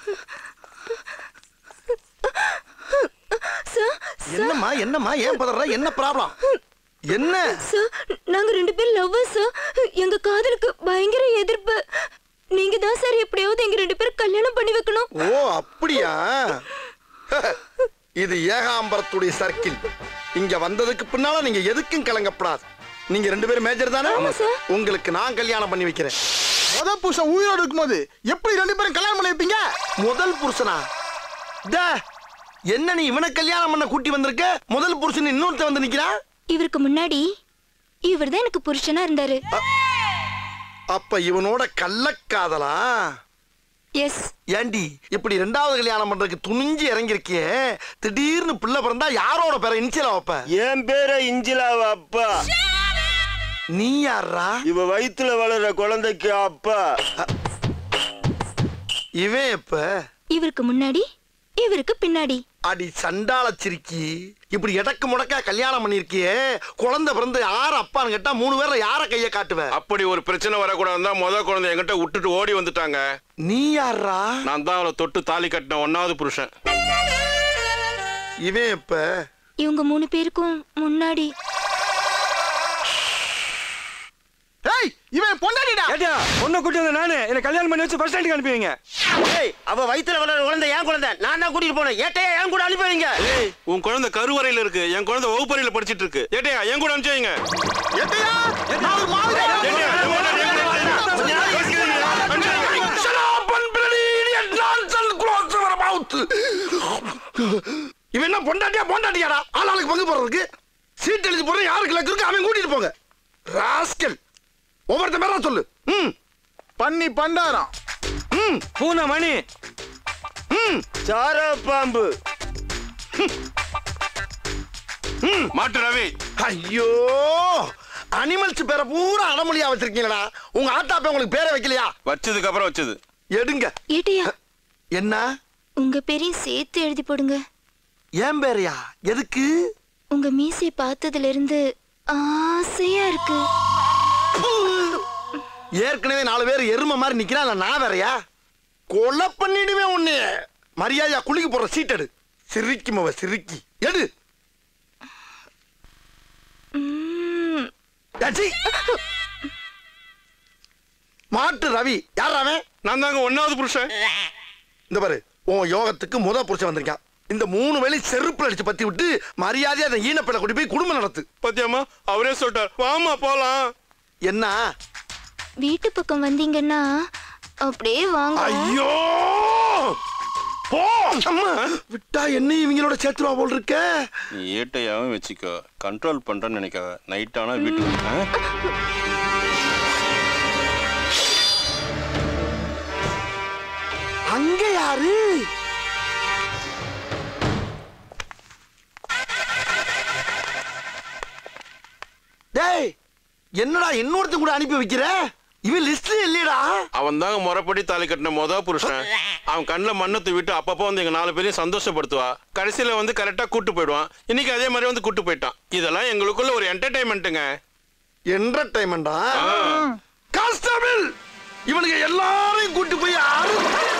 Sir என்னம்மா என்னம்மா ஏன் பதற என்ன ப்ராப்ளம் என்ன சார் நாங்க ரெண்டு பேரும் லவ்வர்ஸ் சார் எங்க காதலுக்கு பயங்கர எதிர்ப்பு நீங்க தான் சார் எப்படியாவது எங்க ரெண்டு பேரும் கல்யாணம் பண்ணி வைக்கணும் ஓ அப்படியா இது ஏகாம்பரத்துடைய சர்க்கிள் இங்க வந்ததுக்கு பின்னால நீங்க எதுக்கும் கலங்கப்படாது நீங்க ரெண்டு பேரும் மேஜர் தானே ஆமா, சார். உங்களுக்கு நான் கல்யாணம் பண்ணி வைக்கிறேன் முத புருஷன் உயிரோடு இருக்கும்போது எப்படி ரெண்டு பேரும் கல்யாணம் பண்ணி வைப்பீங்க முதல் புருஷனா டே, என்ன நீ இவனை கல்யாணம் பண்ண கூட்டி வந்திருக்க முதல் புருஷன் இன்னொருத்த வந்து நிக்கிறான் இவருக்கு முன்னாடி இவர் தான் எனக்கு புருஷனா இருந்தாரு அப்ப இவனோட கள்ளக்காதலா எஸ் ஏண்டி இப்படி ரெண்டாவது கல்யாணம் பண்றதுக்கு துணிஞ்சு இறங்கிருக்கியே திடீர்னு பிள்ளை பிறந்தா யாரோட பேரை இன்சியலா வைப்ப என் பேர இஞ்சிலாவ அப்பா நீ யாரா இவ வயித்துல வளர்ற குழந்தைக்கு அப்பா இவன் எப்ப இவருக்கு முன்னாடி இவருக்கு பின்னாடி அடி சண்டால சிரிக்கி இப்படி எடக்கு முடக்கா கல்யாணம் பண்ணிருக்கியே குழந்தை பிறந்து யார் அப்பான்னு கேட்டா மூணு பேர்ல யார கைய காட்டுவ அப்படி ஒரு பிரச்சனை வரக்கூடாதுன்னு தான் முத குழந்தை என்கிட்ட விட்டுட்டு ஓடி வந்துட்டாங்க நீ யாரா நான் தான் அவளை தொட்டு தாலி கட்டின ஒன்னாவது புருஷன் இவன் எப்ப இவங்க மூணு பேருக்கும் முன்னாடி ஏய் இவன் பொண்டாடிடா ஏட்டியா பொண்ணை கூட்டி வந்த நானு என்ன கல்யாணம் பண்ணி வச்சு பஸ் ஸ்டாண்டுக்கு அனுப்புவீங்க ஏய் அவ வயித்துல வளர்ற குழந்தை ஏன் குழந்தை நான் தான் கூட்டிட்டு போனேன் ஏட்டையா ஏன் கூட அனுப்பி வைங்க ஏய் உன் குழந்தை கருவறையில இருக்கு என் குழந்தை வகுப்பறையில படிச்சிட்டு இருக்கு ஏட்டையா என் கூட அனுப்பிச்சு வைங்க எட்டையா நான் ஒரு மாதிரி ஏட்டையா, என் கூட அனுப்பிச்சு வைங்க. Shut up and bloody idiot nonsense close your mouth. இவன் என்ன பொண்டாட்டியா பொண்டாட்டியாடா ஆளாளுக்கு பங்கு போறதுக்கு சீட் எழுதி போடுற யாருக்கு லக்கு இருக்கு அவன் கூட்டிட்டு போங்க ராஸ்கல் ஒவ்வொருத்த மேல சொல்லு ம் பண்ணி பண்டாரம் ம் பூனை மணி ம் சார பாம்பு மாட்டு ரவி ஐயோ அனிமல்ஸ் பேரை பூரா அடமொழியா வச்சிருக்கீங்களா உங்க ஆத்தாப்ப உங்களுக்கு பேரை வைக்கலையா வச்சதுக்கு அப்புறம் வச்சது எடுங்க ஏட்டையா என்ன உங்க பேரையும் சேர்த்து எழுதி போடுங்க ஏன் பேரையா எதுக்கு உங்க மீசை பார்த்ததுல இருந்து ஆசையா இருக்கு ஏற்கனவே நாலு பேர் எருமை மாதிரி நிக்கிறான் இல்ல நான் வேறயா கொலை பண்ணிடுவேன் உன்னைய மரியாதையா குளிக்க போற சீட் எடு சிரிக்கும் அவ சிரிக்கி எடு ம், ஏச்சி. மாட்டு ரவி யார் அவன் நான் தாங்க ஒன்னாவது புருஷன் இந்த பாரு உன் யோகத்துக்கு முத புருஷன் வந்திருக்கான் இந்த மூணு வேளை செருப்புல அடிச்சு பத்தி விட்டு மரியாதையா அந்த ஈனப்பிள்ளை கூட்டி போய் குடும்பம் நடத்து பாத்தியாமா அவரே சொல்லிட்டார் வாமா போலாம் என்ன வீட்டு பக்கம் வந்தீங்கன்னா அப்படியே வாங்க ஐயோ போ அம்மா விட்டா என்ன இவங்களோட சேர்த்துருவா போல் இருக்க நீ ஏட்டையாவும் வச்சுக்கோ கண்ட்ரோல் பண்றேன்னு நினைக்காத நைட் ஆனா வீட்டுக்கு ஆ? அங்க யாரு டேய் என்னடா இன்னொருத்தன் கூட அனுப்பி வைக்கிற இவன் லிஸ்ட்ல இல்லையடா அவன் தாங்க முறைப்படி தாலி கட்டின முத புருஷன் அவன் கண்ணில் மண்ணத்தை விட்டு அப்பப்போ வந்து எங்க நாலு பேரையும் சந்தோஷப்படுத்துவா கடைசியில வந்து கரெக்டா கூட்டு போயிடுவான் இன்னைக்கு அதே மாதிரி வந்து கூட்டு போயிட்டான் இதெல்லாம் எங்களுக்குள்ள ஒரு என்டர்டைன்மெண்ட்டுங்க என்டர்டைன்மெண்டா கான்ஸ்டபிள் இவனுக்கு எல்லாரையும் கூட்டி போய் அறுத்து